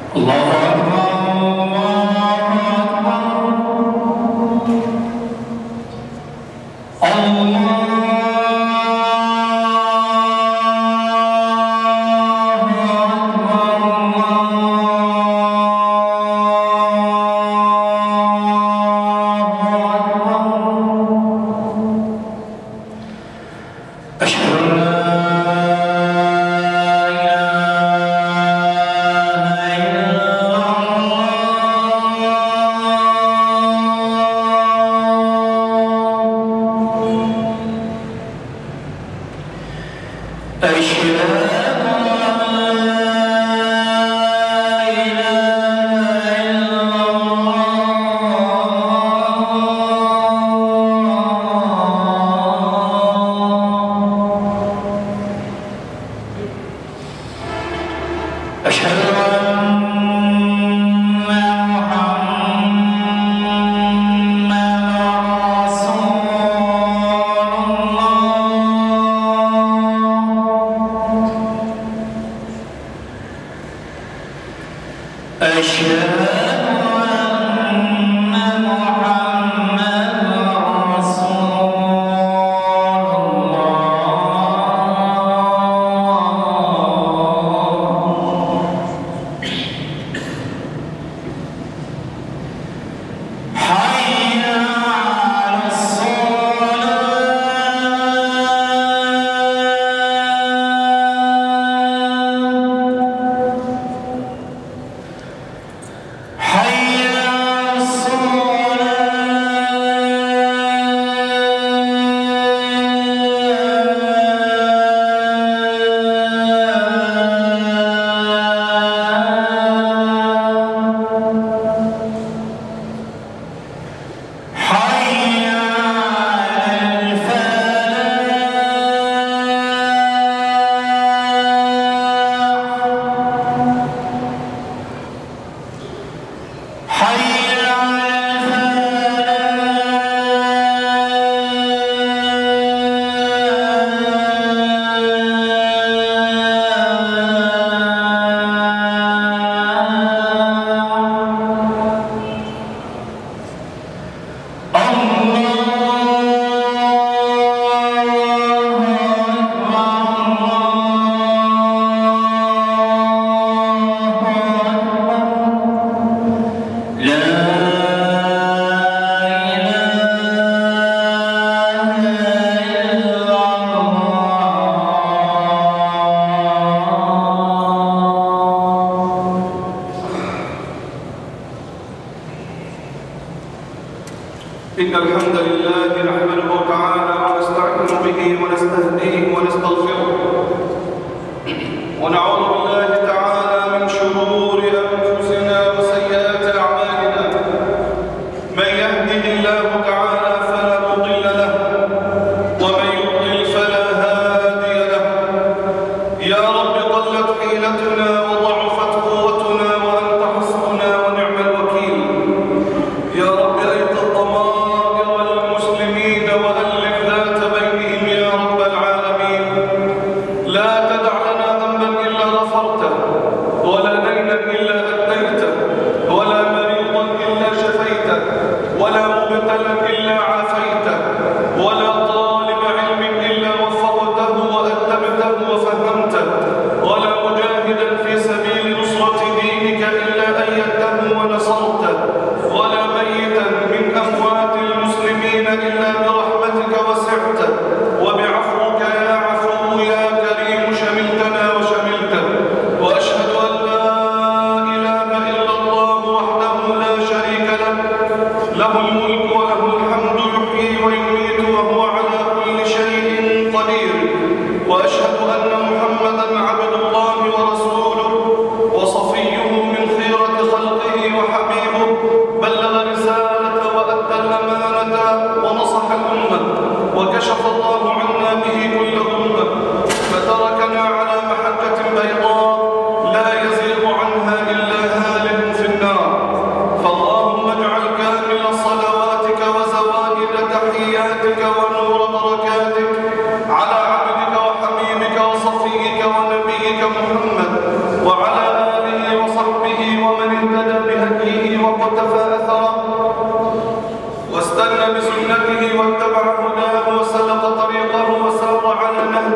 وعلى آله وصحبه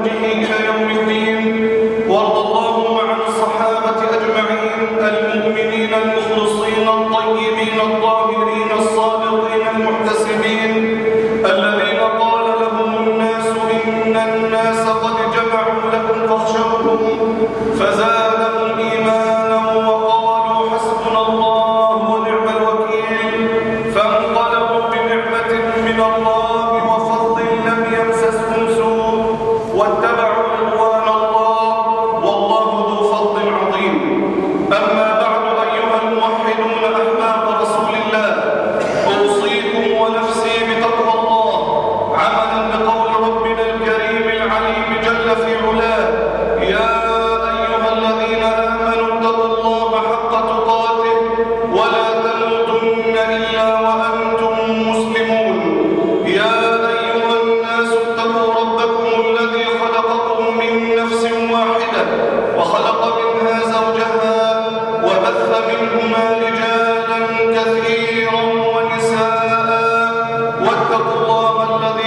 نهجه إلى يوم الدين وارض اللهم عن الصحابة أجمعين المؤمنين المخلصين الطيبين الطاهرين الصادقين المحتسبين الذين قال لهم الناس إن الناس قد جمعوا لكم فاخشوهم فزادهم إيمانا وقالوا حسبنا الله ونعم الوكيل فانقلبوا بنعمة من الله وفضل لم يمسسهم سوء واتبعوا رضوان الله والله ذو فضل عظيم أما بعد أيها الموحدون أحباب رسول الله أوصيكم ونفسي بتقوى الله عملا بقول ربنا الكريم العليم جل في علاه يا أيها الذين آمنوا اتقوا الله حق تقاته ولا تموتن إلا وأنتم مسلمون يا أيها الناس اتقوا ربكم الذي خلقكم من نفس واحدة وخلق منها زوجها وبث منهما رجالا كثيرا ونساء واتقوا الله الذي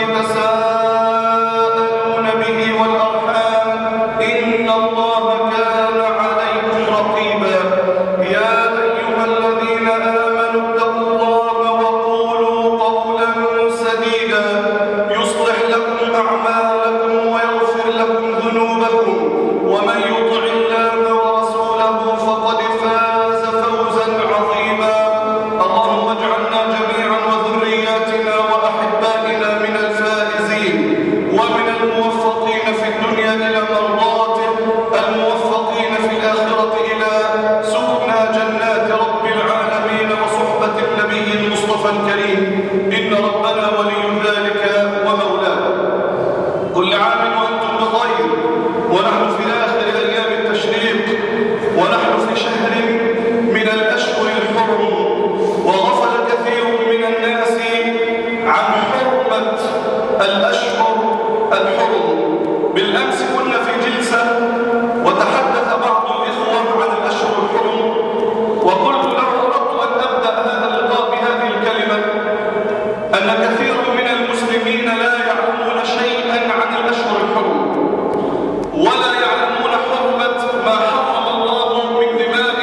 تساءلون به والأرحام إن الله كان عليكم رقيبا يا أيها الذين آمنوا اتقوا الله وقولوا قولا سديدا يصلح لكم أعمالكم ويغفر لكم ذنوبكم ومن يطع الله ورسوله فقد فاز فوزا عظيما اللهم اجعلنا جميعا وذرياتنا وأحبائنا من الفائزين ومن الموفقين في الدنيا إلى مرضاته الموفقين في الآخرة إلى سكنى جنات رب العالمين وصحبة النبي المصطفى الكريم إن ربنا ولي ذلك ومولاه كل عام وأنتم بخير ونحن في آخر أيام التشريق ونحن في شهر من الأشهر الحرم وغفل كثير من الناس عن حرمة الأشهر الحرم بالأمس كنا في جلسة وتحدث بعض الإخوة عن الأشهر الحرم وقلت له أردت أن أبدأ هذا اللقاء بهذه الكلمة أن كثير من المسلمين لا يعلمون شيئا عن الأشهر الحرم ولا يعلمون حرمة ما حرم الله من دماء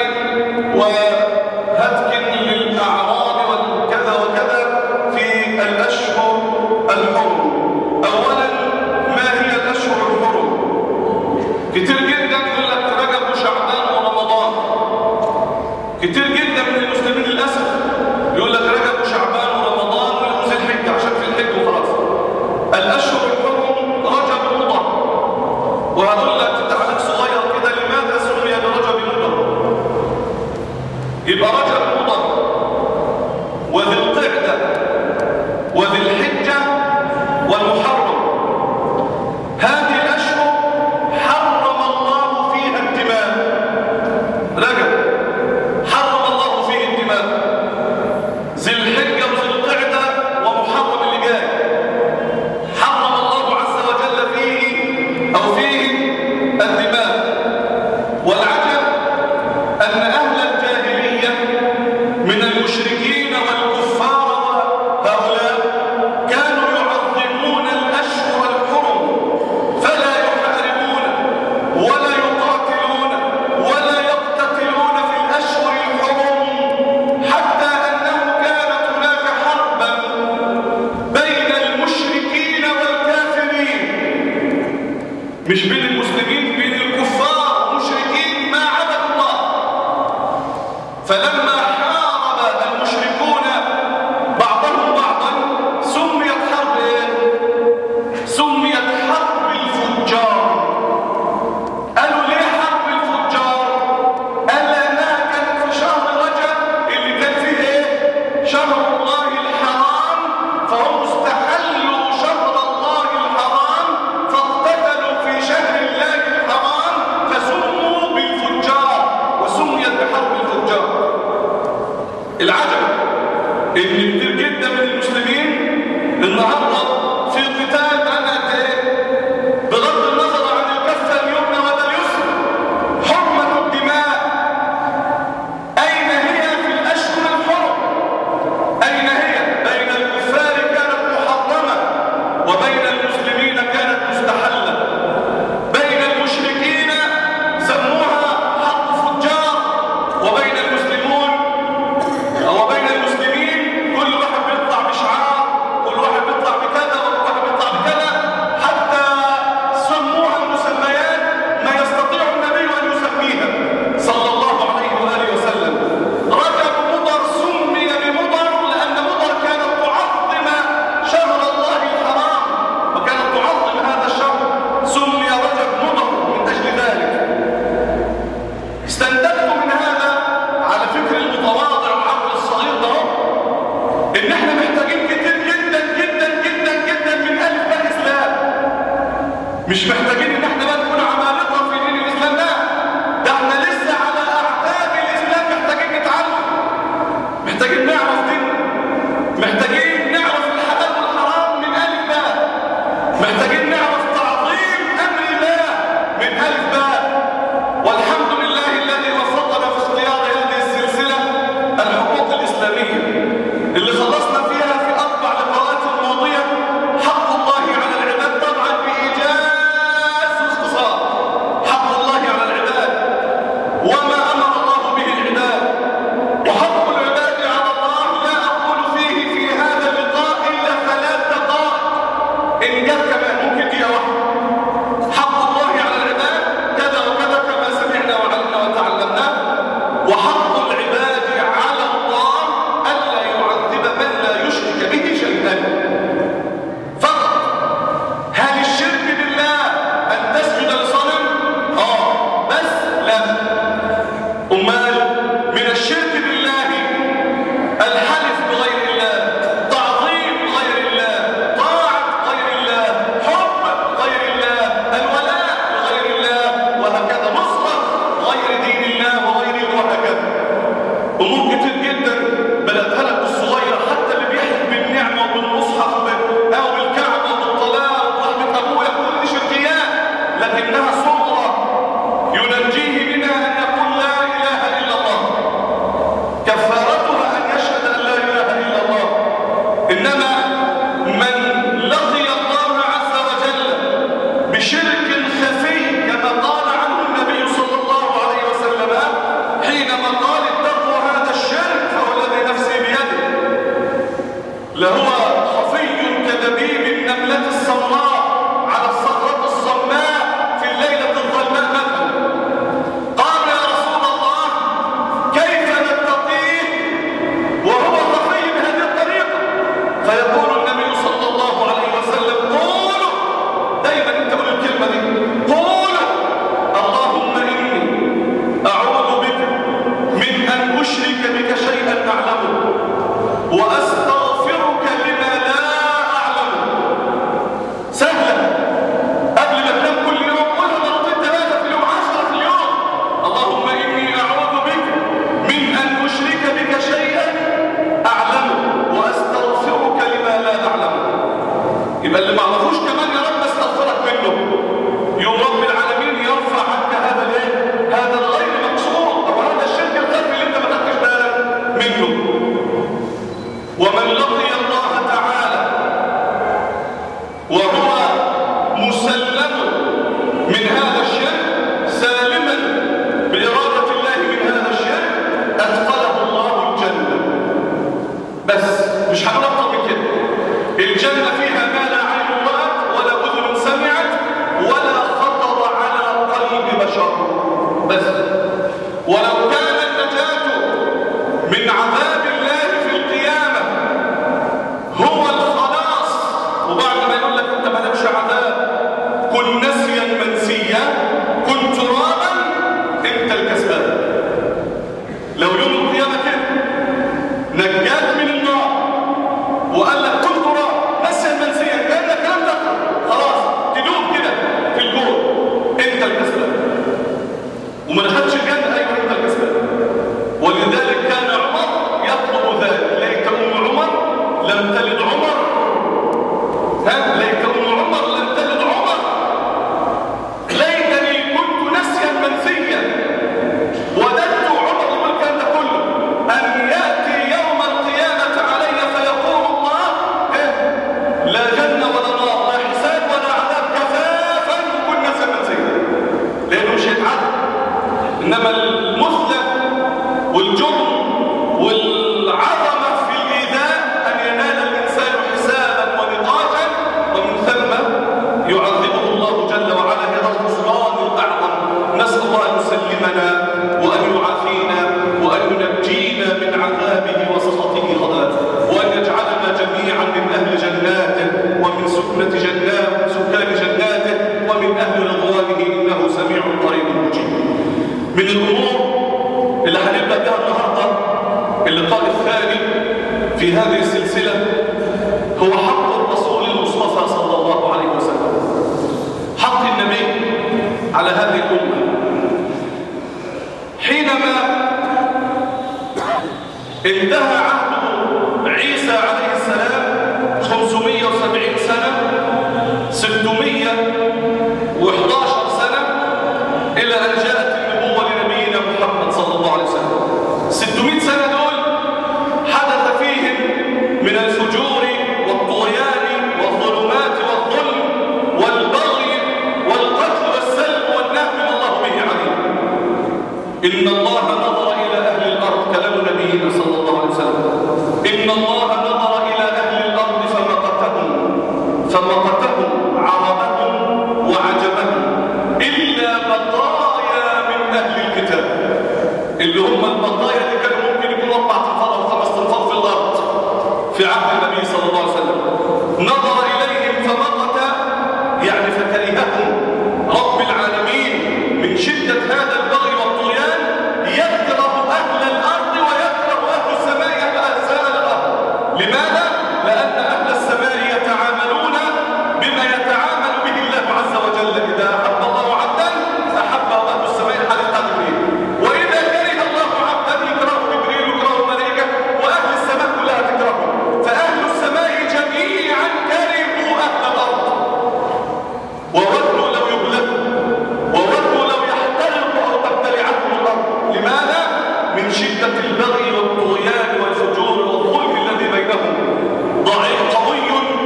وهتك للأعراض وكذا وكذا في الأشهر الحرم أولا ما هي الأشهر الحرم كتير جدا يقول لك رجب وشعبان ورمضان كتير جدا من المسلمين للأسف يقول لك رجب وشعبان ورمضان ويقوم ذي الحجة عشان في الحج وخلاص الأشهر الحرم رجب مضر وهقول لك تعليق صغير كده لماذا سمي برجب مضر يبقى رجب مضر وذي القعدة وذي الحجة والمحرم هذه الأشهر حرم الله فيها الدماء رجب حرم الله فيه الدماء ذي الحجة وذي القعدة ومحرم اللي جاي حرم الله عز وجل فيه أو فيه الدماء والعجب أن أهل الجاهلية من المشركين والكفار وهؤلاء كانوا يعظمون الأشهر الحرم فلا يحاربون ولا يقاتلون ولا يقتتلون في الأشهر الحرم حتى أنه كانت هناك حربا بين المشركين والكافرين مش بين المسلمين بين الكفار مشركين ما عبدوا الله فلما حارب المشركون بعضهم بعضا سميت حرب ايه سميت حرب الفجار قالوا ليه حرب الفجار قال لانها كانت في شهر رجب اللي كان فيه ايه شهر الله الحرام فهم استحلوا شهر الله الحرام فاقتتلوا في شهر الله الحرام فسموا بالفجار وسميت بحرب الفجار العجب ان كتير جدا من المسلمين النهارده في قتال انا ايه بغض النظر عن الكفه اليمنى ولا اليسرى حرمه الدماء اين هي في الاشهر الحرم اين هي بين الكفار كانت محرمه وبين المسلمين كانت مستحله إن إن الله نظر إلى أهل الأرض كلام نبينا صلى الله عليه وسلم إن الله نظر إلى أهل الأرض فمقتهم فمقتهم عربهم وعجمهم إلا بقايا من أهل الكتاب اللي هم البقايا اللي كانوا ممكن يكونوا أربع تنفار أو خمس تنفار في الأرض في عهد النبي صلى الله عليه وسلم نظر إليهم فمقت يعني فكرههم رب العالمين من شدة هذا البغي والطغيان يكره أهل الأرض ويكره أهل السماء أهل سماء الأرض لماذا؟ لأن أهل السماء يتعاملون بما يتعامل به الله عز وجل إذا أحب الله عبدا أحبه أهل السماء حال قدره وإذا كره الله عبدا يكره جبريل يكره الملائكة وأهل السماء كلها تكرهه فأهل السماء جميعا كرهوا أهل الأرض وودوا لو يغلبوا وودوا لو يحترقوا أو تبتلعهم الأرض لماذا؟ من شدة البغي والطغيان والفجور والظلم الذي بينهم ضعيف قوي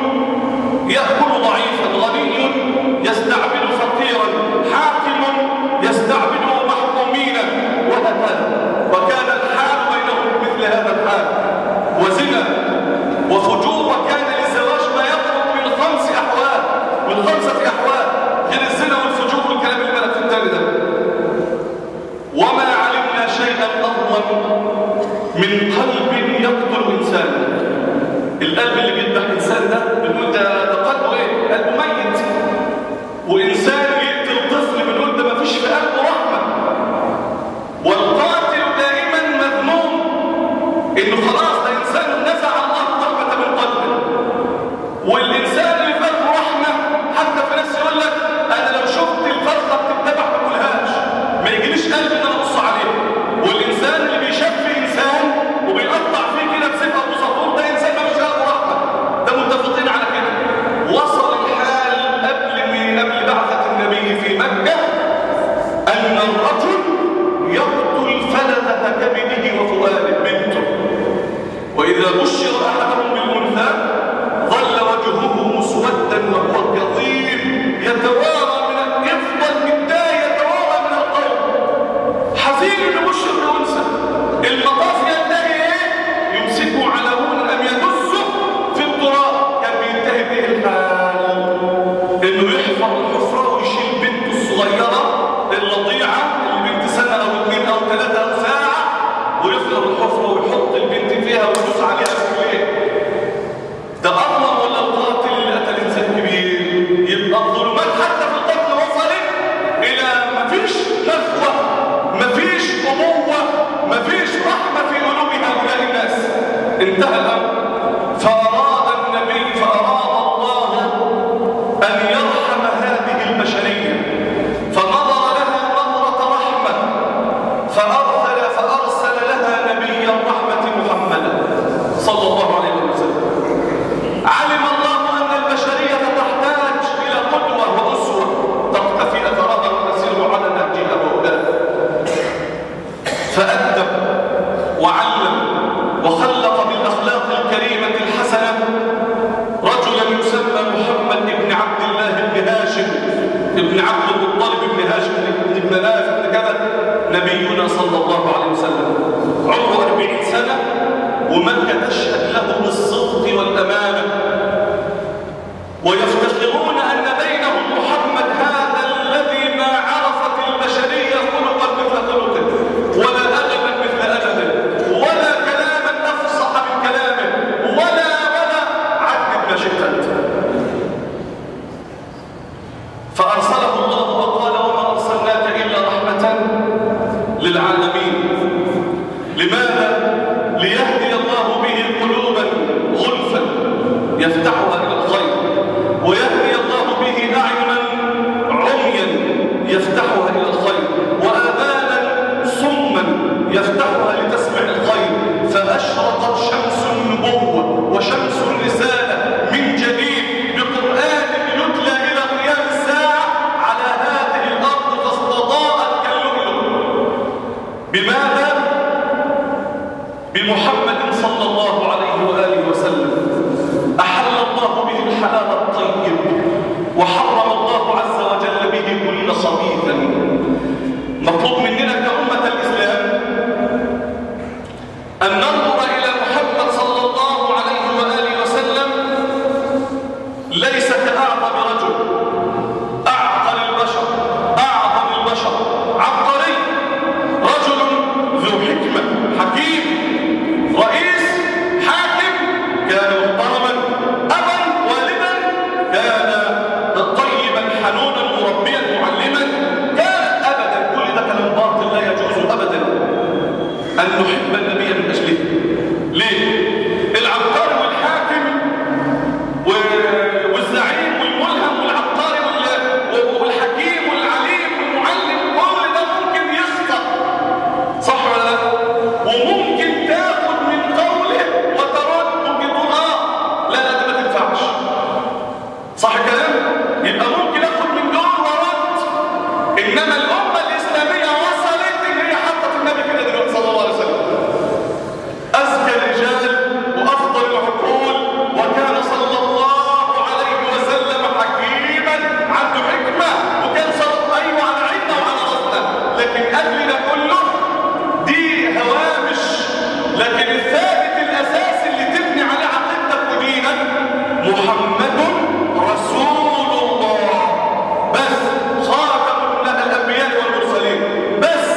يأكل ضعيفا غني يستعبد فقيرا حاكم يستعبد محكومين وهكذا وكان الحال بينهم مثل هذا الحال وزنا وفجور وكان للزواج ما يقرب من خمس أحوال من خمسة أحوال غير الزنا والفجور والكلام اللي بلد في التاني ده وما علمنا شيئا أظلم من قلب يقتل إنسانا القلب اللي بيذبح إنسان ده بنقول ده ده قلبه إيه؟ قلبه ميت وإنسان يقتل طفل بنقول ده مفيش في قلبه رحمة والقاتل دائما مذموم إنه خلاص ده إنسان نزع الله الرحمة من قلبه والإنسان اللي فيه رحمة حتى في ناس يقول لك أنا لو شفت الفرخة بتتذبح ما أكلهاش ما يجيليش قلب إن أنا أبص عليه والإنسان اللي بيشفي إنسان وبيقطع فيه كده بسيف أبو صفور ده إنسان ما فيش قلبه رحمة ده متفقين على كده وصل الحال قبل من قبل بعثة النبي في مكة أن الرجل يقتل فلذة كبده وفؤاده بنته وإذا بشر أحدهم بالأنثى ظل وجهه مسودا وهو كظيم يتوارى من يفضل متضايق يتوارى من القوم حزين لبشر الأنثى المطاف ينتهي إيه؟ يمسكه على هون أم يدسه في التراب كان بينتهي به الحال إنه يحفر الحفرة ويشيل بنته الصغيرة الرضيعة اللي بنت سنة أو اثنين أو ثلاثة أو ساعة ويخلق الحفرة ويحط البنت فيها ويدوس عليها برجليه ده أظلم ولا القاتل اللي قتل إنسان كبير يبقى الظلمات حتى في القتل وصلت إلى مفيش نخوة مفيش أبوة مفيش رحمة في قلوب هؤلاء الناس انتهى الأمر فأراد النبي فأراد الله أن يرحم هذه البشرية فنظر لها نظرة رحمة فأرسل فأرسل لها نبي الرحمة محمدا صلى الله عليه وسلم علم الله أن البشرية تحتاج إلى قدوة وأسوة تقتفي أثرها وتسير على نهجها وهداها فأدب وعلم وخلق بالأخلاق الكريمة الحسنة رجلا يسمى محمد بن عبد الله بن هاشم بن عبد المطلب بن هاشم بن مناف بن كذا نبينا صلى الله عليه وسلم عمره 40 سنة ومكة تشهد له بالصدق والأمانة ويفتخرون أن بينهم محمد هذا الذي ما عرفت البشرية خلقا مثل خلقه ولا أدبا مثل أدبه ولا كلاما أفصح من كلامه ولا ولا عدد ما شئت أنت فأرسله الله وقال وما أرسلناك إلا رحمة للعالمين لماذا؟ ليهدي الله به قلوبا غلفا يفتحها إلى الخير ويهدي الله به أعينا عميا يفتحها إلى الخير وآذانا صما يفتحها لتسمع الخير فأشرقت شمس النبوة وشمس الرسالة من جديد بقرآن يتلى إلى قيام الساعة على هذه الأرض فاستضاءت كاللؤلؤ بماذا؟ بمحمد صلى الله عليه وآله وسلم أحل الله به الحلال الطيب وحرم الله عز وجل به كل خبيث مطلوب مننا كأمة الإسلام أن نحب النبي من أجله ليه؟ العبقري والحاكم و- والزعيم والملهم والعبقري وال- والحكيم والعليم والمعلم كل ده ممكن يخطأ صح ولا لا؟ وممكن تاخد من قوله وترد ممكن تقول اه لا لا دي ما تنفعش صح الكلام؟ يبقى ممكن اخد من دول ورد انما الامه الاسلاميه وصلت ان هي حطت النبي كده دلوقتي صلى الله عليه وسلم أزكى الرجال وأفضل العقول وكان صلى الله عليه وسلم حكيما عنده حكمة وكان صلى أيوة على عيننا وعلى راسنا لكن قبل ده كله دي هوامش لكن الثابت الأساسي اللي تبني عليه عقيدتك ودينك محمد رسول الله بس خاتم الأنبياء والمرسلين بس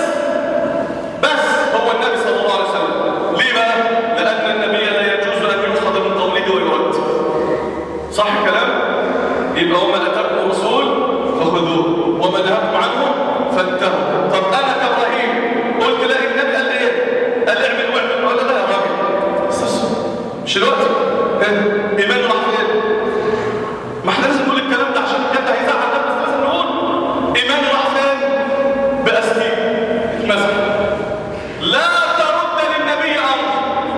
بس هو النبي صلى الله عليه وسلم ليه بقى؟ لأن النبي لا يجوز أن يؤخذ من قوله ويرد صح الكلام؟ يبقى وما أتاكم الرسول فخذوه وما نهاكم عنه فانتهوا طب أنا كإبراهيم قلت لا النبي قال لي إيه؟ قال لي اعمل واعمل ولا لا يا راجل استنى. مش الوقت إيه؟ إيمان راح فين؟ ما احنا لازم نقول الكلام ده عشان الكلام ده هيزعل الناس بس لازم نقول إيمان راح فين؟ بأستيك مثلا لا ترد للنبي امر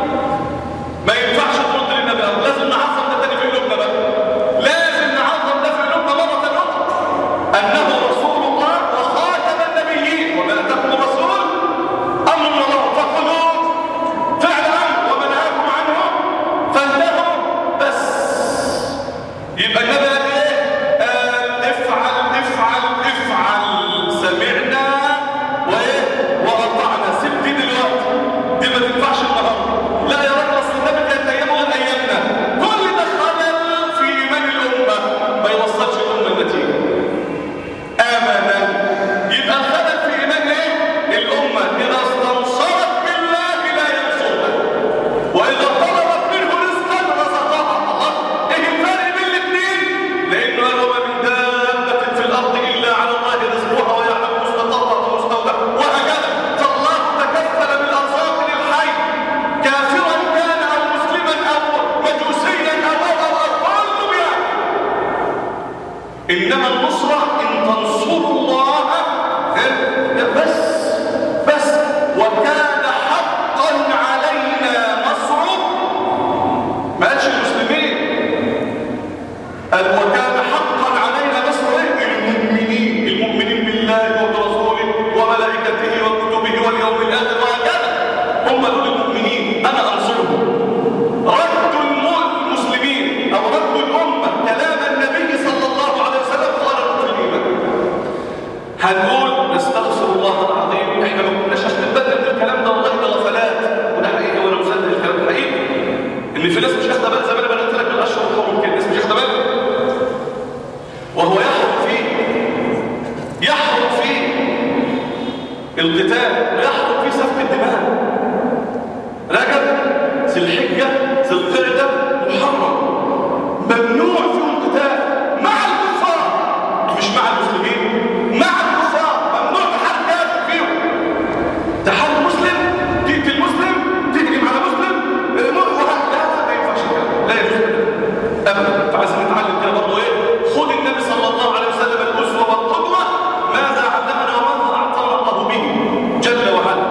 ما ينفعش ترد للنبي امر لازم نعظم ده تاني في قلوبنا بقى لازم نعظم ده في قلوبنا مره اخرى انه رسول الله وخاتم النبيين وما اتاكم الرسول امر من الله فخذوه فعل امر وما نهاكم عنه فانتهوا بس يبقى النبي قال ايه قال افعل افعل افعل سمعنا وايه واطعنا سيب دي دلوقتي دي ما تنفعش النهارده لا يا راجل اصل النبي كانت ايامه غير ايامنا كل ده خلل في ايمان الامه ما يوصلش الامه النتيجه ابدا يبقى الخلل في ايمان ايه الامه اذا استنصرت بالله لا ينصرها واذا طلبت منه رزقا رزقها الله ايه الفرق بين الاثنين لانه قال وما من دابه في الارض الا على الله رزقها ويعلم مستقرها ومستودعها وهكذا فالله تكفل بالارزاق للحي كافرا كان او مسلما او مجوسيا او او او او كله يعني انما النصره ان تنصروا الله إيه؟ بس بس وكان حقا علينا نصره ما قالش المسلمين قال وكان حقا علينا نصر إيه؟ المؤمنين المؤمنين بالله وبرسوله وملائكته وكتبه واليوم الاخر وهكذا هم دول المؤمنين انا انصرهم رد الم- المسلمين او رد الامه كلام النبي صلى الله عليه وسلم قال رد الايمان هنقول نستغفر الله العظيم احنا ما كناش واخدين بالنا من الكلام ده والله ده غفلات وده حقيقي وانا مصدق الكلام ده حقيقي ان في ناس مش واخده بالها زي ما انا بدات لك بالاشهر الحرم كده الناس مش واخده بالها وهو يحرم فيه يحرم فيه القتال ويحرم فيه سفك الدماء رجب ذي الحجه ذي القعده محرم ممنوع فيه القتال مع الكفار مش مع المسلمين مع الكفار ممنوع تحارب كافر فيهم تحارب مسلم تقتل مسلم تهجم على مسلم آه، مر- وه- لا لا ما ينفعش الكلام لا يجوز ابدا فعايزين نتعلم كده برضه ايه خد النبي صلى الله عليه وسلم الاسوه والقدوه ماذا علمنا وماذا اعطانا الله به جل وعلا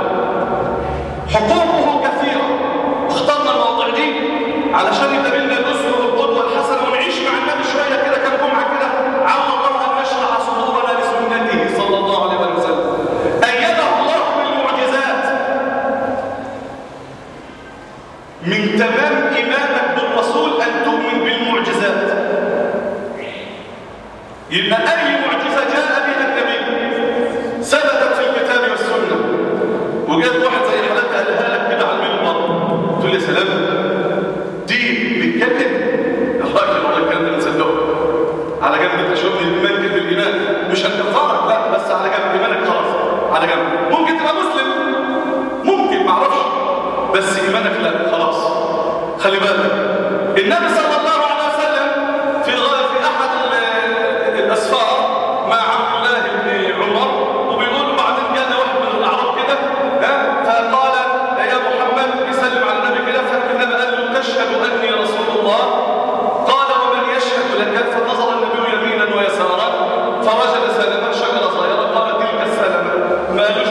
حقوقه كثيره اخترنا المواضيع دي علشان يبقى لنا الاسوه والقدوه الحسنه ونعيش مع النبي شويه كده كام جمعه كده عم الله ان نشرح صدورنا لسنته صلى الله عليه وسلم ايده الله بالمعجزات من تمام ايمانك بالرسول ان تؤمن بالمعجزات يبقى اي معجزه جاء بها النبي ثبتت في الكتاب والسنه وجات واحد زي حالات قالها لك كده على المنبر تقول لي سلام دي بتكذب الراجل ولا الكلام ده نصدقه على جنب انت شوف الايمان كده الايمان مش هتكفرك لا بس على جنب ايمانك خلاص على جنب ممكن تبقى مسلم ممكن معرفش بس ايمانك لا خلاص خلي بالك النبي صلى الله عليه وسلم في الغ- في احد ال- الاسفار مع عبد الله بن عمر وبيقول بعدين جانا واحد من الاعراب كده ها، فقال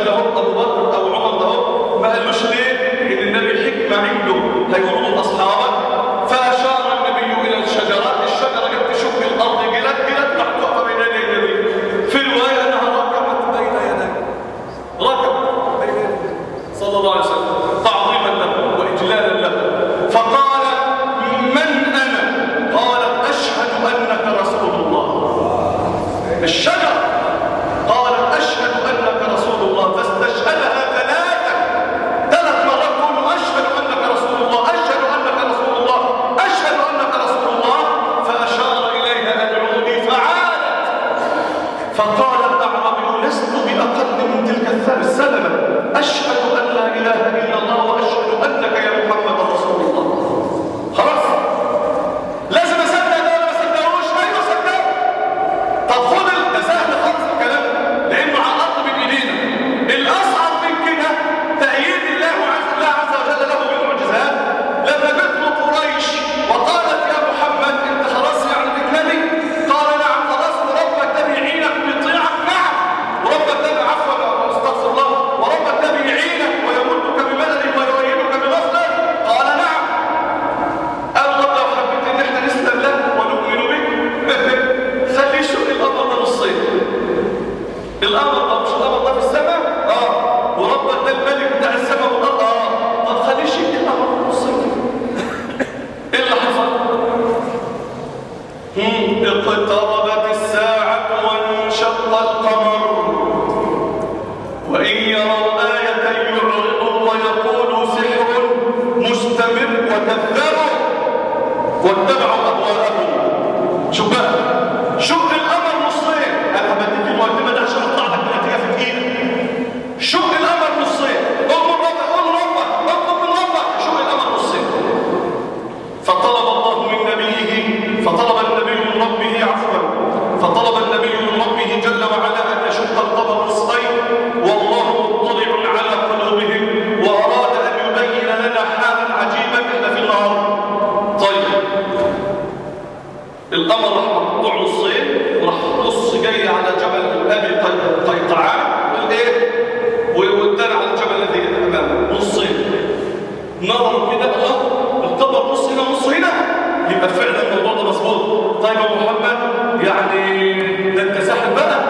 قالوش ده هو ابو بكر او عمر ده هو ما قالوش ليه ان النبي حكمه عنده هيقولوا لاصحابه فاشار النبي الى الشجره الشجره جت تشق الارض جلت جلت راح تقف بين يدي النبي في روايه انها ركبت بين يديه ركب بين يديه صلى الله عليه وسلم تعظيما له واجلالا له فقال من انا قال اشهد انك رسول الله الشجر قالت أشهد أنك رسول الله فاستشهدها ثلاثة ثلاث مرات تقول أشهد أنك رسول الله أشهد أنك رسول الله أشهد أنك رسول الله فأشار إليها أن عودي فعادت فقال الأعرابي لست بأقل من تلك السلمة أشهد أن لا إله إلا الله وأشهد أنك يا محمد رسول الله خلاص لازم أصدق ده ولا ما أصدقوش أيوه أصدقه طب خد ال- ده سهل خالص الكلام لانه على الارض من ايدينا الاصعب من كده تأييد الله عز الله عز وجل له بالمعجزات لما جت له قريش وقالت يا محمد انت خلاص يعني بتنبي قال نعم خلاص وربك ده بيعينك ويطيعك نعم وربك ده عفوا استغفر الله وربك ده بيعينك ويمدك بمدد ويؤيدك بنصره قال نعم قال طب لو حبيت ان احنا نسلم لك ونؤمن بك خليه يشق الامر ده نصين الامر ده مش الامر ده في السماء اه وربك ده الملك بتاع السماء والارض اه طب خليه يشق الامر ده نصين ايه اللي حصل هم، اقتربت الساعة وانشق القمر وإن يروا آية يعرضوا ويقولوا سحر مستمر وكذبوا واتبعوا أهواءهم شوف بقى شق القمر نصين أنا بديك المقدمة ده عشان أطلع لك بنتيجة في دقيقة شق القمر نصين اطلب ربك قول ربك اطلب من ربك شق القمر نصين فطلب الله من نبيه فطلب النبي من ربه عفوا فطلب النبي من ربه جل وعلا ان يشق القمر نصفين والله مطلع على قلوبهم واراد ان يبين لنا حالا عجيبا احنا في النهار طيب القمر راح مقطوع نصين وراح نص جاي على جبل ابي قي- قيطعان والايه والتاني على الجبل الذي امامه نصين نظروا كده الله القمر نص هنا نص هنا يبقى فعلا الموضوع ده مظبوط طيب يا محمد يعني ده انت ساحر بقى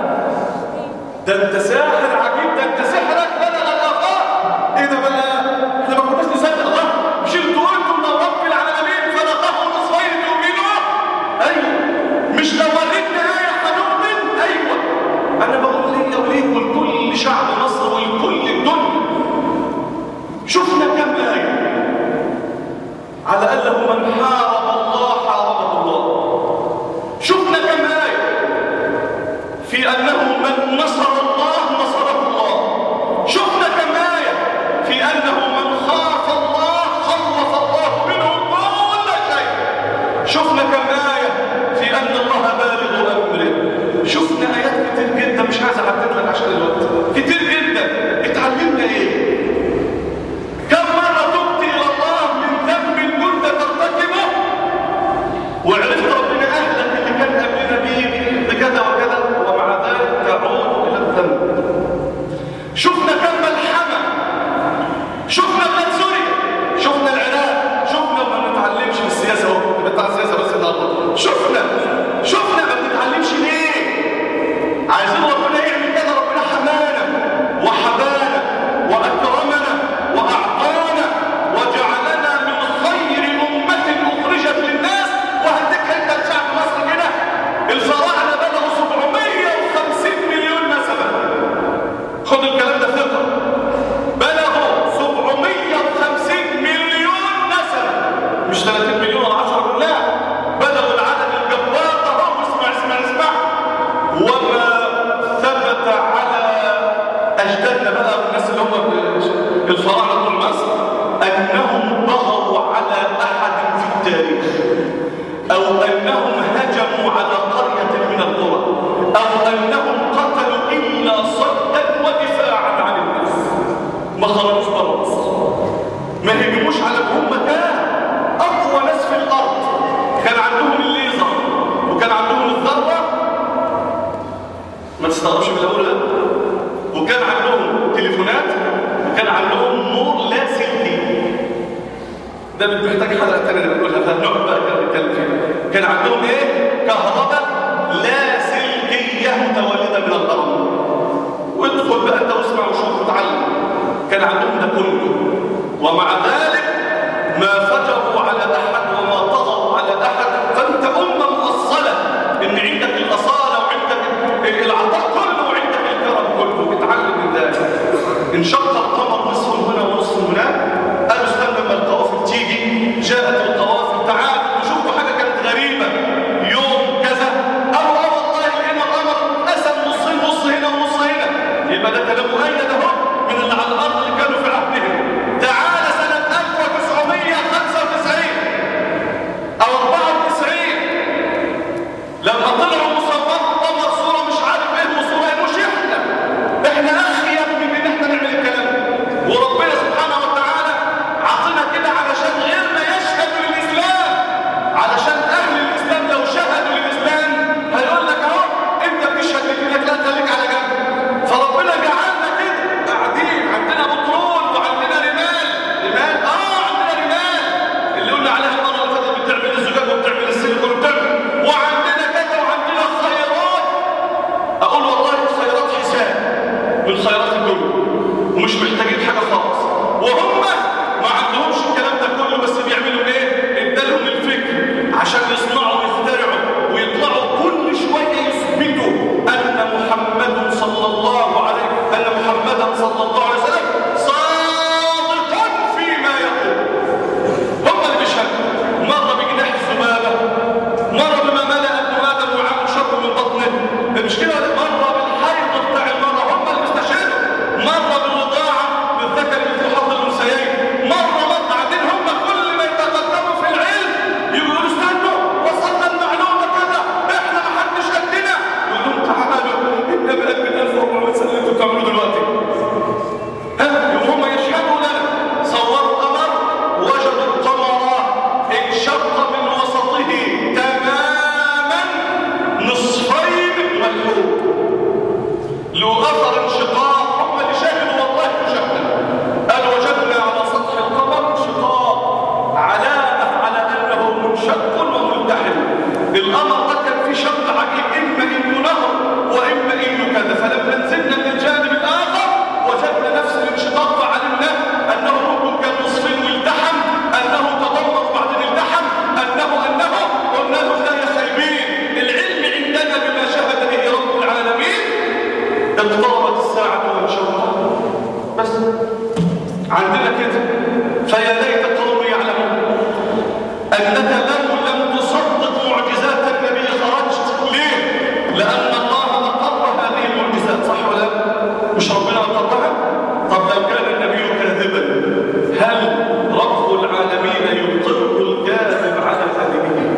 ده انت ساحر عجيب ده انت سحرك بلغ الافاق ايه ده بقى احنا ما كناش نصدق الله مش انتوا قلتوا ان رب العالمين فلقه نصفين تؤمنوا ايوه مش لو وريتنا ايه هنؤمن ايوه انا بقول ليا وليك ولكل شعب مصر ولكل الدنيا شفنا كم آية على أنه من حارب الله حاربه الله شفنا كم آية في أنه من نصر الله نصره الله شفنا كم آية في أنه من خاف الله خلص الله منه كل شيء شفنا كم آية في أن الله بالغ أمره شفنا آيات كتير جدا مش عايز أعدد لك عشان الوقت كتير جدا اتعلمنا إيه كم مرة تبت إلى الله من ذنب كنت ترتكبه وعرفت ربنا أهلك اللي كان قبلنا بيه بكذا وكذا ومع ذلك تعود إلى الذنب شفنا كم ملحمة شفنا بلاد سوريا شفنا العراق شفنا ما بنتعلمش في السياسة اهو بتاع السياسة بس النهارده شفنا شفنا ما بنتعلمش ليه عايزين ربنا يعمل كده ربنا حمانا وحبانا وأكرمنا وأعطانا وجعلنا من خير أمة أخرجت للناس وهديك أنت لشعب مصر كده الفراعنة بلغوا 750 مليون نسمة خد الكلام ده ثقة بلغوا 750 مليون نسمة مش 30 مليون ولا 10 لا بلغوا العدد الجبار ده هو اسمع اسمع اسمع وما ثبت على أجدادنا بقى والناس اللي هم الفراعنة طول مصر أنهم بغوا على أحد في التاريخ أو أنهم هجموا على قرية من القرى أو أنهم قتلوا إلا صدا ودفاعا عن الناس ما خرجوش بره مصر ما هجموش على هم كان أقوى ناس في الأرض كان عندهم الليزر وكان عندهم الذرة ما تستغربش من الأول وكان عندهم تليفونات وكان عندهم نور لاسلكي ده محتاج حلقه ثانيه نقولها فنقعد بقى نتكلم فيها كان عندهم ايه كهرباء لاسلكيه متولده من الارض وادخل بقى انت واسمع وشوف وتعلم كان عندهم ده كله ومع ذلك ما فجروا على احد وما طغوا على احد فانت امه مؤصله ان عندك الاصاله وعندك العطاء كله وعندك الكرم كله اتعلم من ذلك انشق القمر نصف هنا ونصف هناك قالوا استنى لما القوافل تيجي جاءت القوافل تعال وشوفوا حاجه كانت غريبه يوم كذا او اه والله لقينا القمر قسم نصين نص هنا ونص هنا يبقى ده كلام مؤيد اهو من اللي على الارض اللي كانوا في عهدهم تعال سنه 1995 او 94 لما طلعوا مصورات القمر صوره مش عارف ايه وصوره ايه مش احنا احنا اخيب من ان احنا نعمل الكلام ده وربنا سبحانه وتعالى عطينا كده علشان غيرنا يشهدوا للاسلام علشان اهل الاسلام لو شهدوا للاسلام هيقول لك اهو انت بتشهد لدينك لا خليك على جنب فربنا جعلنا كده قاعدين عندنا بترول وعندنا رمال رمال اه عندنا رمال اللي قلنا عليها المره اللي فاتت بتعمل الزجاج وبتعمل السيليكون وبتعمل وعندنا كذا وعندنا خيرات اقول والله الخيرات حساب من خيرات الدنيا ومش محتاجين حاجه خالص وهم ما عندهمش الكلام ده كله بس بيعملوا ايه ادالهم الفكر عشان يصنعوا ويخترعوا ويطلعوا كل شويه يثبتوا ان محمد صلى الله عليه ان محمدا صلى الله عليه وسلم صادقا فيما يقول هم اللي بيشهدوا مره بجناح الذبابه مره بما ملا ابن ادم وعمل شر من بطنه مش كده مره بالحيض بتاع المراه هم اللي بيستشهدوا مره بالرضاعه بالذكر مثل حظ الانثيين مره مره بعدين هم كل ما يتقدموا في العلم يقولوا استنوا وصلنا المعلومه كذا احنا ما حدش قدنا يقول لهم تعالوا ان بقت من 1400 سنه اللي انتوا بتعملوه دلوقتي ها هم يشهدوا لنا صوروا قمر وجدوا القمر انشق من وسطه تماما نصفين ملحوق له اثر انشقاق هم اللي شاهدوا والله مشاهدا قال وجدنا على سطح القمر انشقاق علامه على انه منشق وملتحم القمر ده كان فيه شق عجيب اما انه نهر واما انه كذا فلما نزلنا من الجانب الاخر وجدنا نفس الانشقاق فعلمنا انه ممكن كان نصفين والتحم انه تدمر وبعدين التحم انه انه قلنا له لا يا خايبين العلم عندنا بما شهد به رب العالمين اقتربت الساعه وانشقت بس عندنا كده فيا ليت قوم يعلمون انك لو لم تصدق معجزات النبي خرجت ليه لان الله اقر هذه المعجزات صح ولا لا؟ مش ربنا اقرها طب لو كان النبي كاذبا هل رب العالمين يقر الكاذب على كاذبه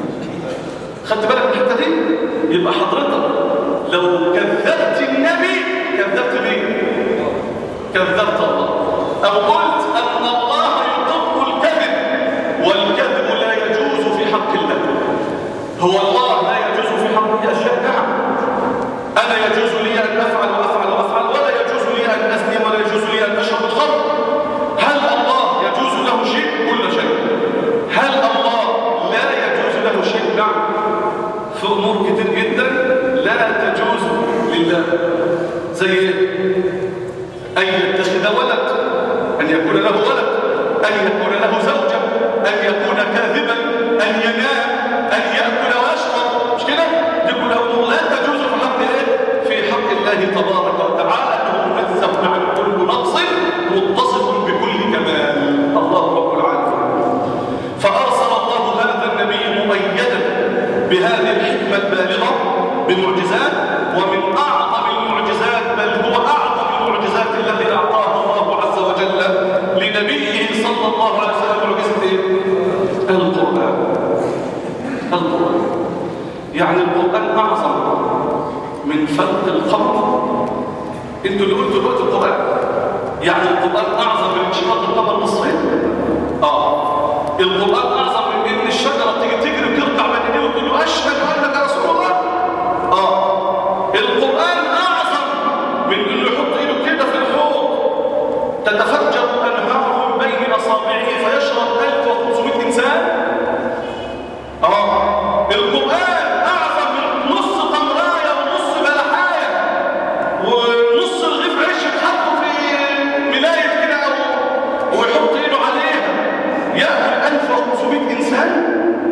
خدت بالك من الحته دي يبقى حضرتك لو كذبت النبي كذبت مين كذبت الله او قلت ان الله يقر الكذب والكذب لا يجوز في حق الله هو الله لا يجوز في حقه اشياء نعم انا يجوز لي ان افعل وافعل وافعل ولا يجوز لي ان اسلم ولا يجوز لي ان اشرب الخمر هل الله يجوز له شيء كل شيء هل الله لا يجوز له شيء نعم في امور كتير جدا لا تجوز لله زي ايه ان يتخذ ولد ان يكون له ولد ان يكون له زوجه ان يكون كاذبا ان ينام ان ياكل ويشرب مش كده دي كلها امور لا تجوز في حق ايه في حق الله تبارك وتعالى انه منزه عن كل نقص متصف بكل كمال الله رب العالمين فارسل الله هذا النبي مؤيدا بهذه الحكمه البالغه بمعجزات ومن اعظم المعجزات بل هو اعظم المعجزات التي اعطاها الله عز وجل لنبيه صلى الله عليه وسلم معجزه ايه القران القران يعني القران اعظم من فلق القمر انتوا اللي قلتوا دلوقتي القران يعني القران اعظم من انشقاق القمر نصفين اه القران اعظم من ان الشجره تيجي تجري وترجع بين ايديه وتقول له اشهد انك رسول الله اه القران اعظم من انه يحط ايده كده في الحوض تتفجر أنهار من بين أصابعه فيشرب 1500 إنسان اه القرآن أعظم من نص تمراية ونص بلحاية ونص رغيف عيش يتحطوا في ملاية كده أو ويحط إيده عليها يأكل 1500 إنسان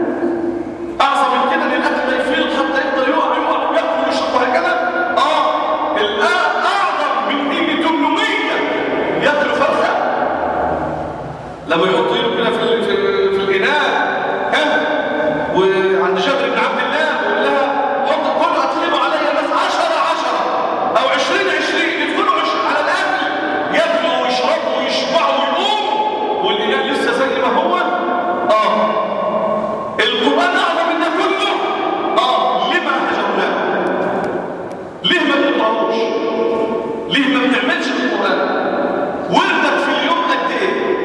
أعظم من كده إن الأكل ما يفيض حتى يفضل يقع يقع ياكل ويشرب وهكذا اه الآن أعظم من قيمة 800 ياكلوا فرخة لما يحط ايده كده في ال- في في الإناء ها وعند جابر بن عبد الله يقول لها حط كله أطلبوا عليا بس 10 10 أو 20 20 يدخلوا عش- على الأكل ياكلوا ويشربوا ويشبعوا ويقوموا والإناء لسه زي ما هو اه القرآن أعظم من ده كله اه ليه ما هجرناه ليه ما بنقراهوش ليه ما بنعملش القرآن وردك في اليوم قد ايه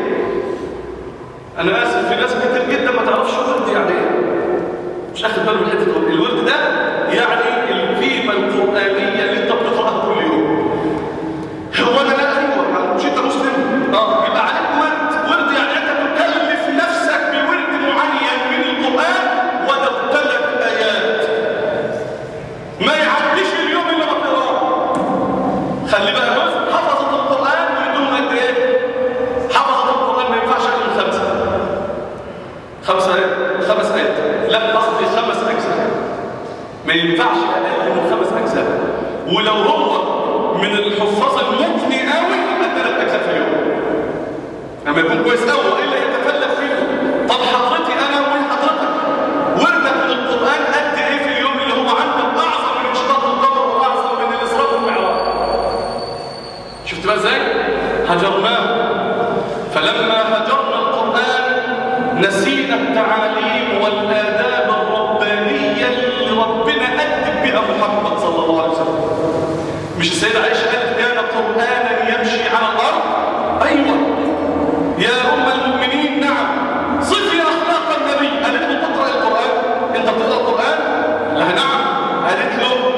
انا اسف في ناس كتير جدا ما تعرفش ورد يعني ايه مش اخد باله من حته الورد الورد ده يعني القيمه القرانيه اللي انت بتقراها كل يوم هو انا لا ايوه مش انت مسلم اه يبقى عليك ورد ورد يعني انت تكلف نفسك بورد معين من القران ولو ثلاث ايات ما يعديش اليوم الا ما تقراه خلي بالك بس حفظت القران ويدوم قد ايه حفظت القران ما ينفعش اقل من خمسه خمسه ايه خمس ايات لا قصدي خمس اجزاء ما ينفعش اقل من خمس اجزاء ولو هو من الحفاظ المتقن قوي يبقى ثلاث اجزاء في اليوم لما يكون كويس قوي والا يتفلت فيه طب حضرتي انا وحضرتك وردك من القران قد ايه في اليوم اللي هو عندك اعظم من انشطاط القمر واعظم من الاسراء والمعراج شفت بقى ازاي هجرناه فلما هجرنا القران نسينا التعاليم والاداب الربانيه اللي ربنا ادب بها محمد صلى الله عليه وسلم مش السيدة عائشة قالت كان قرآنا يمشي على الأرض أيوة يا أم المؤمنين نعم صفي أخلاق النبي قالت له تقرأ القرآن أنت بتقرأ القرآن لها نعم قالت له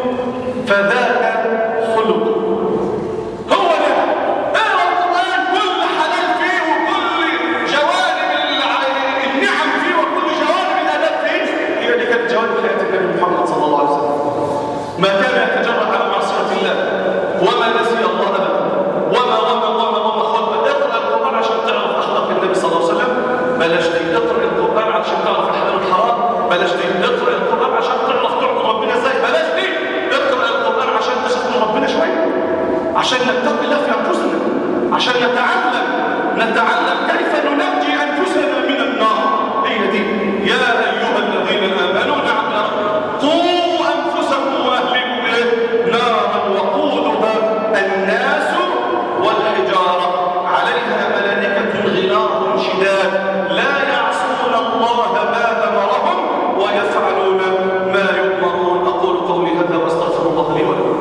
فذاك خلق هو ده اقرأ القرآن كل حلال فيه وكل جوانب الع- النعم فيه وكل جوانب الأداب فيه هي دي كانت جوانب حياة النبي محمد صلى الله عليه وسلم ما كان يتجرأ على معصية الله وما نسي الله أبدا وما وما وما وما خد اقرأ القرآن عشان تعرف أخلاق النبي صلى الله عليه وسلم بلاش دي اقرأ القرآن عشان تعرف الحلال والحرام بلاش دي اقرأ القرآن عشان تعرف تعبد ربنا ازاي بلاش دي اقرأ القرآن عشان تخاف من ربنا شوية عشان نتقي الله في أنفسنا عشان نتعلم نتعلم كيف ننجي أنفسنا من النار هي دي يا أيها الذين آمنوا نعم نعم. قوا أنفسكم وأهلكم إيه؟ نارا وقودها الناس والحجارة عليها ملائكة غلاظ شداد لا يعصون الله ما أمرهم ويفعلون ما يؤمرون أقول قولي هذا وأستغفر الله لي ولكم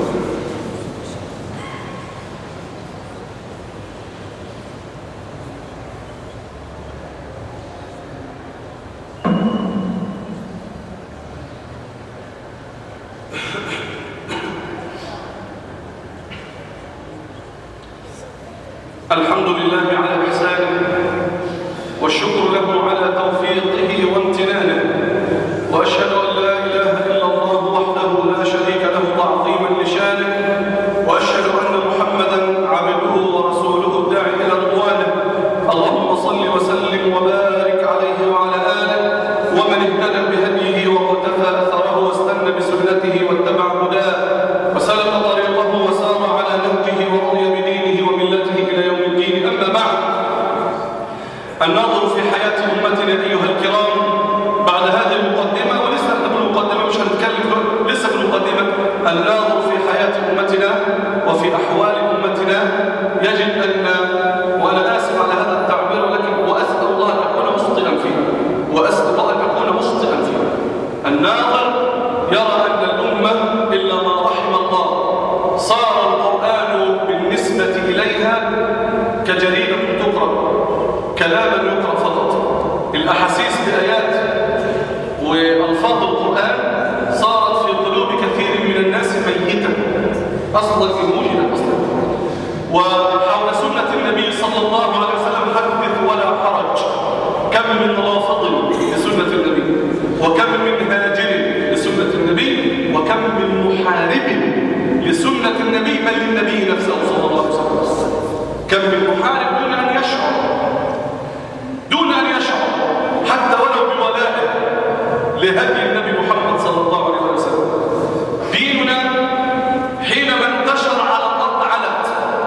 الحمد لله على إحسانه والشكر له على توفيقه وامتنانه وأشهد أن لا إله إلا الله وحده لا شريك له تعظيما لشانه وأشهد أن محمدا عبده ورسوله الداعي إلى رضوانه اللهم صل وسلم وبارك عليه وعلى آله ومن اهتدى بهديه وقتفى أثره واستنى بسنته واتبع هداه وسلك طريقه وسار على نهجه ورضي بدينه وملته إلى يوم الدين أما بعد الناظر في حياة أمتنا أيها الكرام بعد هذه المقدمة ولسه احنا في المقدمة مش هنتكلم لسه في المقدمة الناظر في حياة أمتنا وفي أحوال أمتنا يجد أن وأنا آسف على هذا التعبير ولكن وأسأل الله أن أكون مخطئا فيه وأسأل الله أن أكون مخطئا فيه الناظر يرى أن الأمة إلا ما رحم الله صار القرآن بالنسبة إليها كجريدة تقرأ كلاما يقرأ فقط الأحاسيس بآيات وألفاظ القرآن صارت في قلوب كثير من الناس ميتة أصلا إن وجدت أصلا وحول سنة صلى الله عليه وسلم حدث ولا حرج كم من رافض لسنة النبي وكم من هاجر لسنة النبي وكم من محارب لسنة النبي بل للنبي نفسه صلى الله عليه وسلم كم من محارب دون أن يشعر دون أن يشعر حتى ولو بولائه لهدي النبي محمد صلى الله عليه وسلم ديننا حينما انتشر على الأرض علت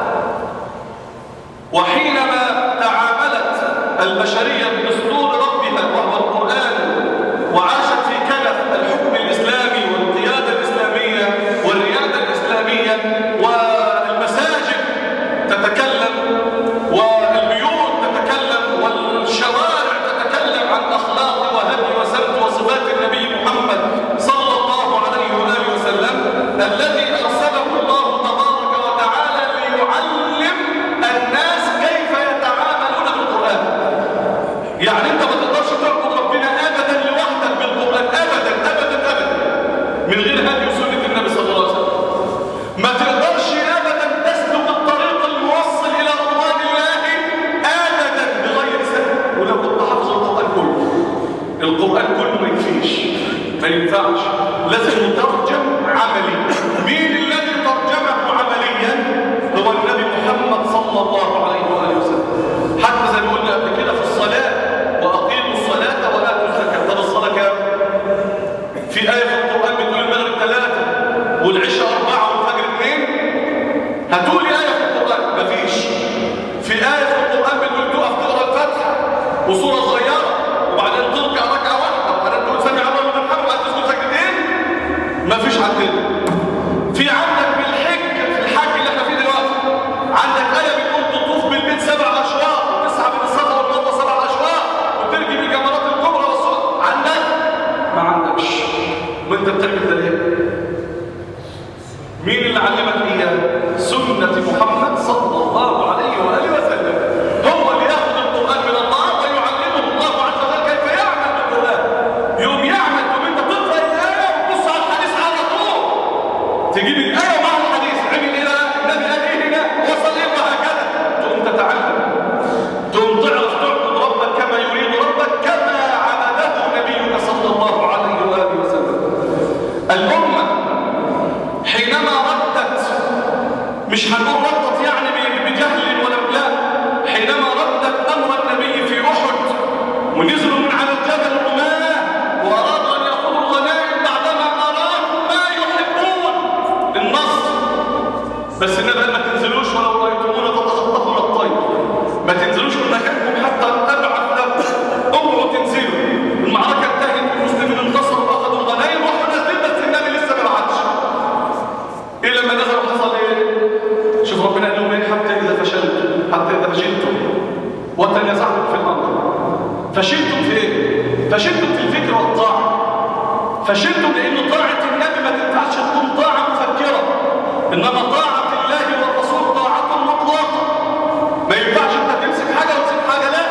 وحينما تعاملت البشرية بدستور ربها وهو القرآن وعاشت في كنف الحكم الإسلامي والقيادة الإسلامية والريادة الإسلامية والمساجد تتكلم والبيوت تتكلم والشوارع تتكلم عن أخلاق وهدي وسمت وصفات النبي محمد صلى الله عليه وآله وسلم الذي أرسله الله تبارك وتعالى ليعلم الناس كيف يتعاملون بالقرآن يعني انت ما تقدرش تعبد ربنا ابدا لوحدك بالقرآن ابدا ابدا ابدا من غير هدي وسنة النبي صلى الله عليه وسلم ما تقدرش ابدا تسلك الطريق الموصل الى رضوان الله ابدا بغير سبب ولو كنت حافظ القرآن كله القرآن كله ما يكفيش ما ينفعش لازم يترجم عملي مين الذي ترجمه عمليا هو النبي محمد صلى الله عليه وآله وسلم حتى زي ما قلنا قبل كده في الصلاة وأقيموا الصلاة وآتوا الزكاة طب الصلاة كام؟ في آية في القرآن بتقول المغرب ثلاثة والعشاء أربعة والفجر اثنين هتقولي آية في القرآن مفيش في آية في القرآن بتقول تقف تقرأ الفاتحة وصورة صغيرة وبعدين تركع ركعة واحدة وبعدين تقول سمع الله لمن حمده وبعدين تسجد سجدتين مفيش عندنا في عندك بالحج في الحج اللي احنا فيه دلوقتي عندك آية بتقول تطوف بالبيت سبع أشواط وتسعى من الصفا والمروة سبع أشواط وترجي بالجمرات الكبرى والصغرى عندك ما عندكش وانت بتعمل ده ليه؟ مين اللي علمك اياه؟ سنة محمد صلى الله عليه وآله وسلم هو اللي ياخذ القرآن من الله ويعلمه الله عز وجل كيف يعمل بالقرآن يوم يعمل يوم انت تقرأ الآية وتبص على الحديث على طول تجيب الآية مع الحديث عمل ايه بقى؟ النبي قال ايه هنا؟ وصل ايه وهكذا تقوم تتعلم تقوم تعرف تعبد ربك كما يريد ربك كما عبده نبيك صلى الله عليه وآله وسلم الأمة حينما ردت مش هنقول ردت يعني ب- بجهل ولا لا حينما ردت أمر النبي في أحد ونزلوا من على الجبل رماه وأرادوا أن يأخذوا الغنائم بعدما أرادوا ما يحبون النصر بس النبي قال ما تنزلوش ولو رأيتمونا تتخطفون الطير ما تنزلوش من مكانكم حتى أبعث لكم اوعوا تنزلوا المعركة انتهت المسلمين انتصروا وأخذوا الغنائم وإحنا نازلين بس النبي لسه ما بعتش إيه لما نزلوا حصل إيه؟ شوف ربنا قال لهم إيه حتى إذا فشلتم حتى إذا فشلتم وتنازعتم في الأمر فشلتم في إيه؟ فشلتم في الفكر والطاعة فشلتم لأن طاعة النبي ما تنفعش تكون طاعة مفكرة إنما طاعة الله والرسول طاعة مطلقة ما ينفعش أنت تمسك حاجة وتسيب حاجة لا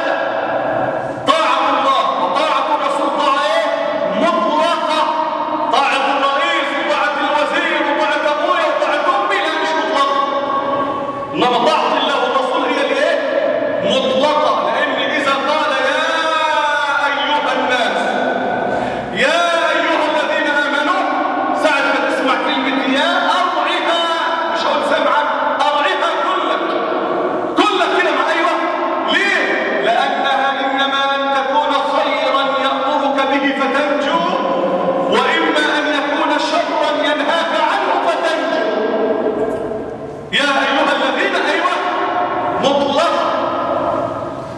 طاعة الله وطاعة الرسول طاعة إيه؟ مطلقة طاعة الرئيس وطاعة الوزير وطاعة أبويا وطاعة أمي لا مش مطلقة إنما طاعة الله والرسول هي الإيه؟ مطلقة لأن إذا قال يا أيها الناس يا أيها الذين آمنوا ساعة ما تسمع كلمة يا أرعها مش هقول سمعا أرعها كلك كلك كده مع أيوة ليه؟ لأنها إنما أن تكون خيرا يأمرك به فتنجو وإما أن يكون شرا ينهاك عنه فتنجو يا أيها الذين أيوة مطلقا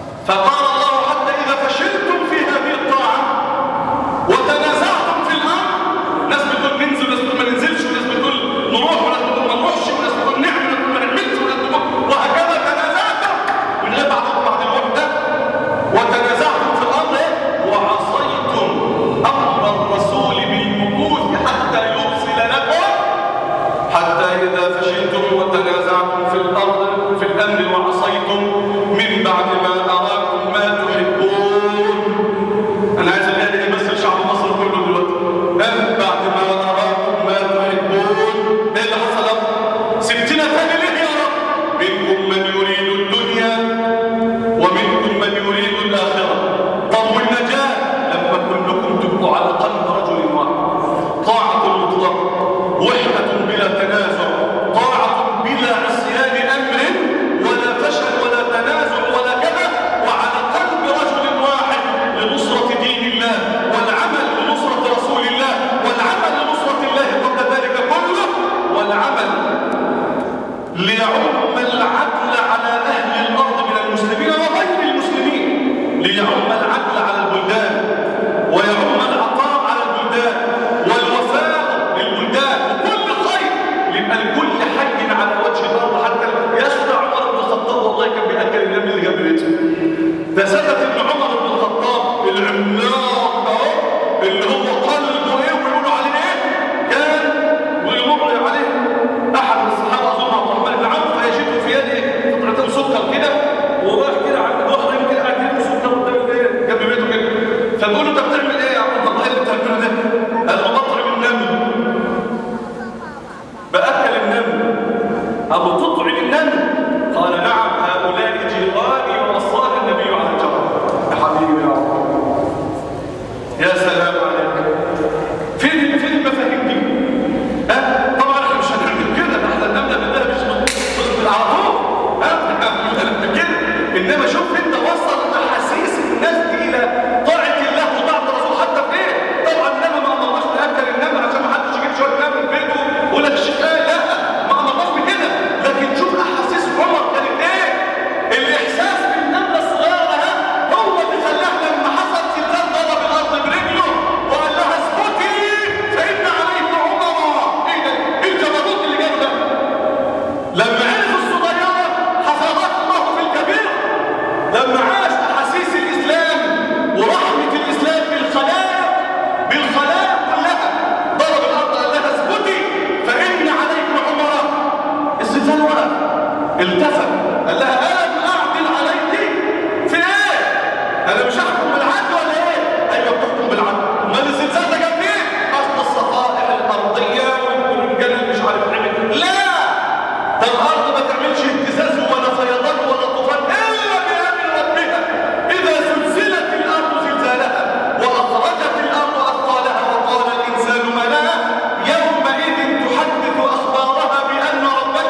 حدث قال لها ألم أعدل عليك في إيه؟ أنا مش هحكم بالعدل ولا إيه؟ أيوة بتحكم بالعدل أمال الزلزال ده جاب إيه؟ أصل الصفائح الأرضية والرجال اللي مش عارف عمل لا ده الأرض ما تعملش اهتزاز ولا فيضان ولا طوفان إلا بأمر ربها إذا زلزلت الأرض زلزالها وأخرجت الأرض أثقالها وقال الإنسان ما لها يومئذ تحدث أخبارها بأن ربك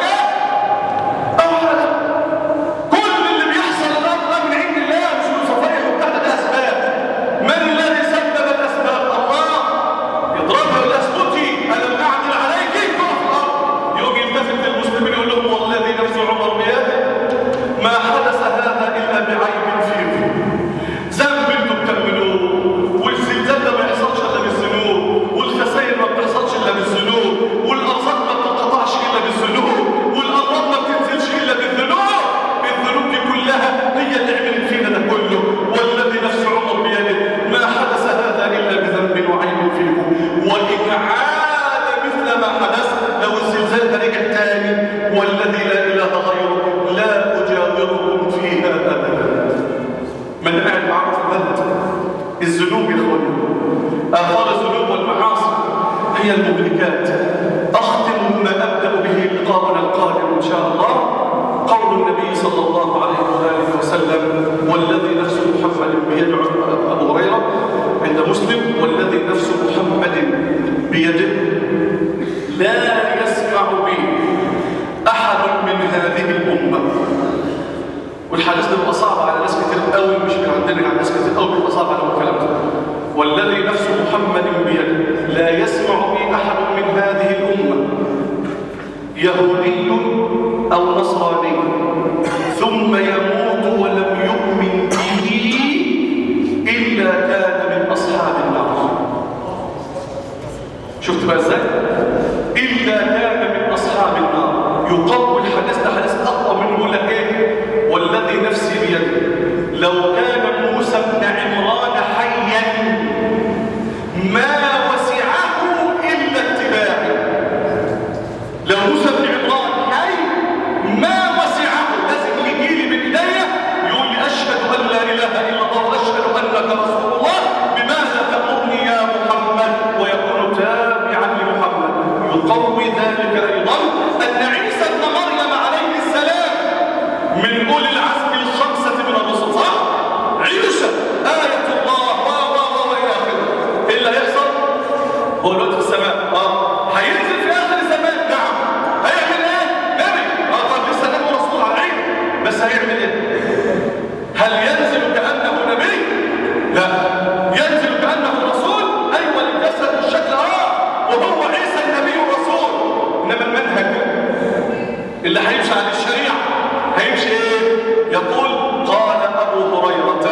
أوحى لها كل اللي بيحصل الأرض ده من عند الله مش من صفائح وبتاع ده أسباب من الذي سبب الأسباب الله يضربها الأسبوتي ألم أعدل عليك تقف الأرض يقوم يلتفت للمسلمين يقول لهم والذي نفس عمر بيده ما حدث هذا إلا بعيب فيكم ذنب انتم بتعملوه والزلزال ده ما يحصلش الا بالذنوب والخسائر ما بتحصلش الا بالذنوب والارزاق ما بتنقطعش الا بالذنوب والامراض ما بتنزلش الا بالذنوب الذنوب دي كلها هي اللي عملت فينا ده كله والذي نفس عمر بيده ما حدث هذا الا بذنب وعيب فيكم وان عاد مثل ما حدث لو الزلزال ده رجع تاني والذي لا اله غيره لا اجاوركم فيها ابدا من قاعد معاكم في البلد الذنوب يا اخواني اثار الذنوب والمعاصي هي المهلكات اختم ما ابدا به لقاءنا القادم ان شاء الله قول النبي صلى الله عليه واله وسلم والذي نفس محمد بيده ابو هريره عند مسلم والذي نفس محمد بيده لا يسمع بي احد من هذه الامه والحديث ده بيبقى صعب على ناس كتير قوي مش من عندنا على ناس كتير قوي بيبقى صعب على الكلام ده والذي نفس محمد بيده لا يسمع بي احد من هذه الامه يهودي او نصراني ثم يموت ولم يؤمن به الا كان من اصحاب النار شفت بقى ازاي الا كان من اصحاب النار يقوي الحديث ده حديث اقوى منه يقول لك ايه والذي نفسي بيده لو كان موسى بن عمران حيا ما وسعه الا اتباعي لو موسى بن عمران حي ما وسعه لازم يجي لي من ايديا يقول لي اشهد ان لا اله الا الله واشهد انك رسول الله بماذا تامرني يا محمد ويكون تابعا لمحمد يقوي ذلك ايضا ان عيسى ابن مريم عليه السلام من اولي العزم الخمسه من الرسل صح عيسى ايه الله و و و والى اخره ايه اللي هيحصل هو الوقت في السماء اه هينزل في اخر الزمان نعم هيعمل ايه نبي اه طب لسه نبي رسول على العين بس هيعمل ايه هل ينزل كانه نبي لا ينزل كانه رسول ايوه الجسد والشكل اه وهو عيسى النبي الرسول انما المنهج اللي هيمشي على الشريعه هيمشي ايه يقول قال ابو هريره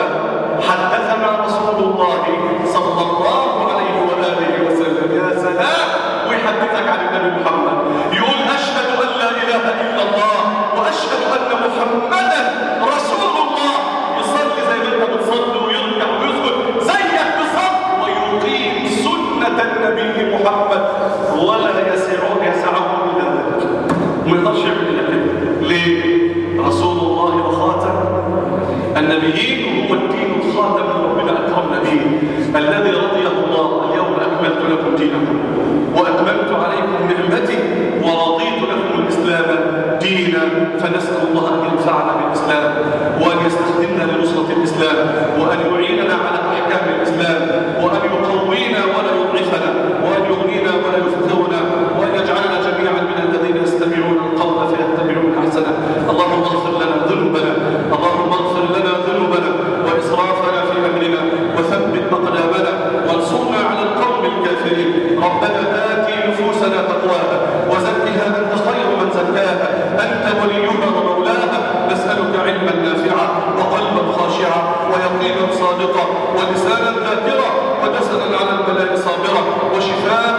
حدثنا رسول الله صلى الله عليه واله وسلم يا سلام ويحدثك عن النبي محمد يقول اشهد ان لا اله الا الله واشهد ان محمدا رسول الله يصلي زي ما انت بتصلي ويركع ويسجد زيك بالظبط ويقيم سنه النبي محمد ولا يسعه يسعه الا ذلك ما يقدرش يعمل الا كده ليه رسول الله وخاتم النبيين هو الدين الخاتم ربنا اكرمنا به الذي رضيه الله اليوم اكملت لكم دينكم واتممت عليكم نعمتي ورضيت لكم الاسلام دينا فنسال الله ان ينفعنا بالاسلام وان يستخدمنا لنصره الاسلام وان يعيننا على احكام الاسلام وان يقوينا ولا يضعفنا وان يغنينا ولا يفقرنا وان يجعلنا جميعا من الذين يستمعون القول فيتبعون احسنه اللهم اغفر لنا ذنوبنا اللهم اغفر لنا ذنوبنا واسرافنا في امرنا وثبت اقدامنا وانصرنا على القوم الكافرين ربنا ات نفوسنا تقواها وزكها انت خير من زكاها انت وليها ومولاها نسالك علما نافعا وقلبا خاشعا ويقينا صادقا ولسانا ذاكرا وجسدا على البلاء صابرا وشفاء